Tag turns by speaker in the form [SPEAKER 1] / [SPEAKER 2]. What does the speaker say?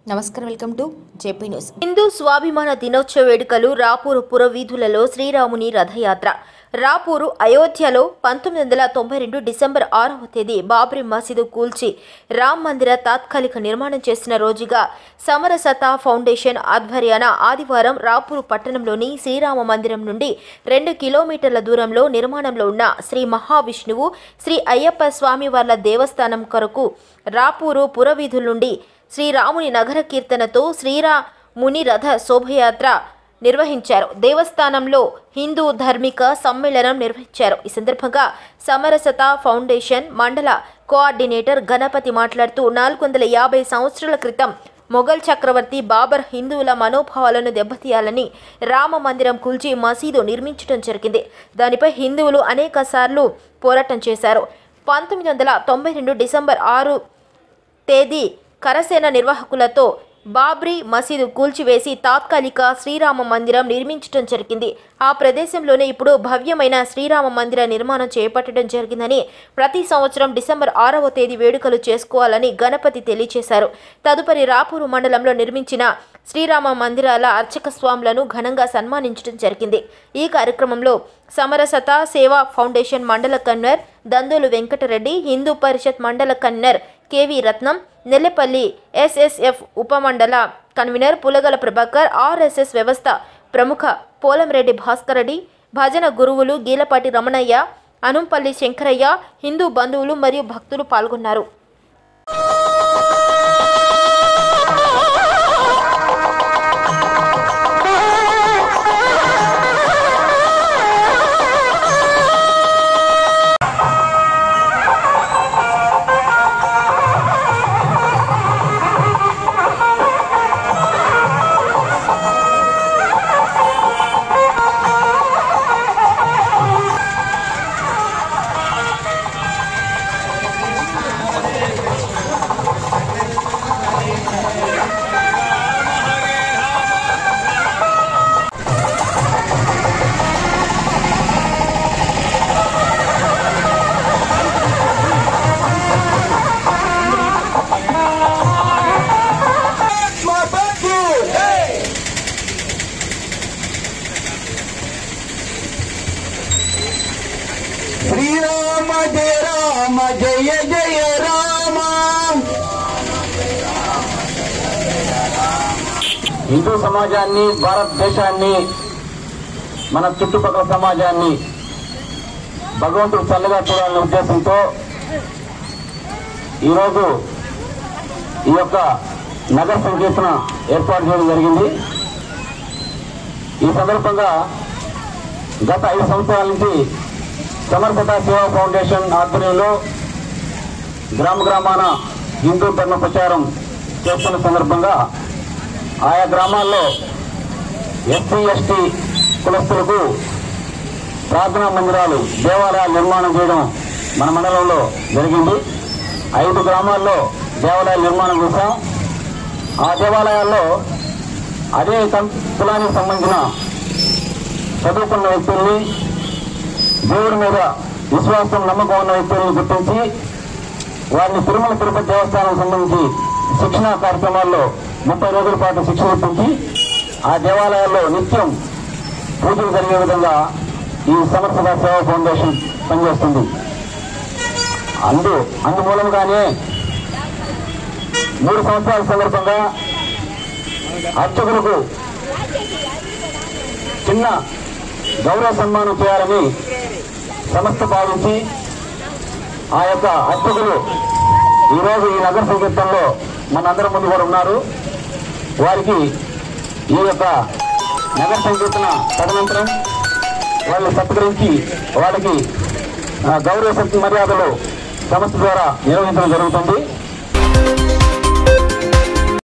[SPEAKER 1] నమస్కారం welcome to JP news
[SPEAKER 2] హిందూ స్వాభిమాన దినోత్సవ వేడుకలు రాపూరు పురవీధులలో శ్రీరాముని రథయాత్ర రాపూరు అయోధ్యలో పంతొమ్మిది వందల తొంభై రెండు డిసెంబర్ ఆరవ తేదీ బాబ్రీ మసీదు కూల్చి రామ్ మందిర తాత్కాలిక నిర్మాణం చేసిన రోజుగా సమరసత ఫౌండేషన్ ఆధ్వర్యాన ఆదివారం రాపూరు పట్టణంలోని శ్రీరామ మందిరం నుండి రెండు కిలోమీటర్ల దూరంలో నిర్మాణంలో ఉన్న శ్రీ మహావిష్ణువు శ్రీ అయ్యప్ప స్వామి వార్ల దేవస్థానం కొరకు రాపూరు పురవీధుల నుండి శ్రీరాముని నగర కీర్తనతో శ్రీరాముని రథ శోభయాత్ర నిర్వహించారు దేవస్థానంలో హిందూ ధార్మిక సమ్మేళనం నిర్వహించారు ఈ సందర్భంగా సమరసత ఫౌండేషన్ మండల కోఆర్డినేటర్ గణపతి మాట్లాడుతూ నాలుగు వందల యాభై సంవత్సరాల క్రితం మొఘల్ చక్రవర్తి బాబర్ హిందువుల మనోభావాలను దెబ్బతీయాలని రామ మందిరం కూల్చి మసీదు నిర్మించడం జరిగింది దానిపై హిందువులు అనేక సార్లు పోరాటం చేశారు పంతొమ్మిది వందల తొంభై రెండు డిసెంబర్ ఆరు తేదీ కరసేన నిర్వాహకులతో బాబ్రీ మసీదు కూల్చివేసి తాత్కాలిక శ్రీరామ మందిరం నిర్మించడం జరిగింది ఆ ప్రదేశంలోనే ఇప్పుడు భవ్యమైన శ్రీరామ మందిర నిర్మాణం చేపట్టడం జరిగిందని ప్రతి సంవత్సరం డిసెంబర్ ఆరవ తేదీ వేడుకలు చేసుకోవాలని గణపతి తెలియజేశారు తదుపరి రాపూరు మండలంలో నిర్మించిన శ్రీరామ మందిరాల అర్చక స్వాములను ఘనంగా సన్మానించడం జరిగింది ఈ కార్యక్రమంలో సమరసత సేవా ఫౌండేషన్ మండల కన్వీనర్ దందోలు వెంకటరెడ్డి హిందూ పరిషత్ మండల convener KV Ratnam Nellipalli SSF ఉపమండల కన్వీనర్ పులగల ప్రభాకర్ ఆర్ఎస్ఎస్ వ్యవస్థ ప్రముఖ పోలంరెడ్డి భాస్కర్ రెడ్డి భజన గురువులు గీలపాటి రమణయ్య అనుంపల్లి శంకరయ్య హిందూ బంధువులు మరియు భక్తులు పాల్గొన్నారు
[SPEAKER 3] శ్రీరామ జయ రామ జయ జయ రామ హిందూ సమాజాన్ని భారతదేశాన్ని మన చుట్టుపక్కల సమాజాన్ని భగవంతుడు చల్లగా చూడాలనే ఉద్దేశంతో ఈరోజు ఈ యొక్క నగర సంకీర్తన ఏర్పాటు చేయడం జరిగింది ఈ సందర్భంగా గత ఐదు సంవత్సరాల నుంచి సమర్పత సేవా ఫౌండేషన్ ఆధ్వర్యంలో గ్రామ గ్రామాన హిందూ ధర్మ ప్రచారం చేస్తున్న సందర్భంగా ఆయా గ్రామాల్లో ఎస్సీ ఎస్టీ కులస్తులకు ప్రార్థనా మందిరాలు దేవాలయాలు నిర్మాణం చేయడం మన మండలంలో జరిగింది ఐదు గ్రామాల్లో దేవాలయాల నిర్మాణం చేశాం ఆ దేవాలయాల్లో అదే సం- కులానికి సంబంధించిన చదువుకున్న వ్యక్తుల్ని దేవుడి మీద విశ్వాసం నమ్మకం ఉన్న వ్యక్తులను గుర్తించి వారిని తిరుమల తిరుపతి దేవస్థానం సంబంధించి శిక్షణ కార్యక్రమాల్లో ముప్పై రోజుల పాటు శిక్షణ ఇప్పించి ఆ దేవాలయాల్లో నిత్యం పూజలు జరిగే విధంగా ఈ సమర్థత సేవా ఫౌండేషన్ పనిచేస్తుంది అందు అందుమూలంగానే మూడు సంవత్సరాల సందర్భంగా అర్చకులకు చిన్న గౌరవ సన్మానం చేయాలని సంస్థ భావించి ఆ యొక్క అర్చకులు ఈరోజు ఈ నగర సంకీర్తనలో మనందరి ముందు కూడా ఉన్నారు వారికి ఈ యొక్క నగర సంకీర్తన తదనంతరం వాళ్ళు సత్కరించి వాళ్ళకి ఆ, గౌరవ శక్తి మర్యాదలు సంస్థ ద్వారా నిర్వహించడం జరుగుతుంది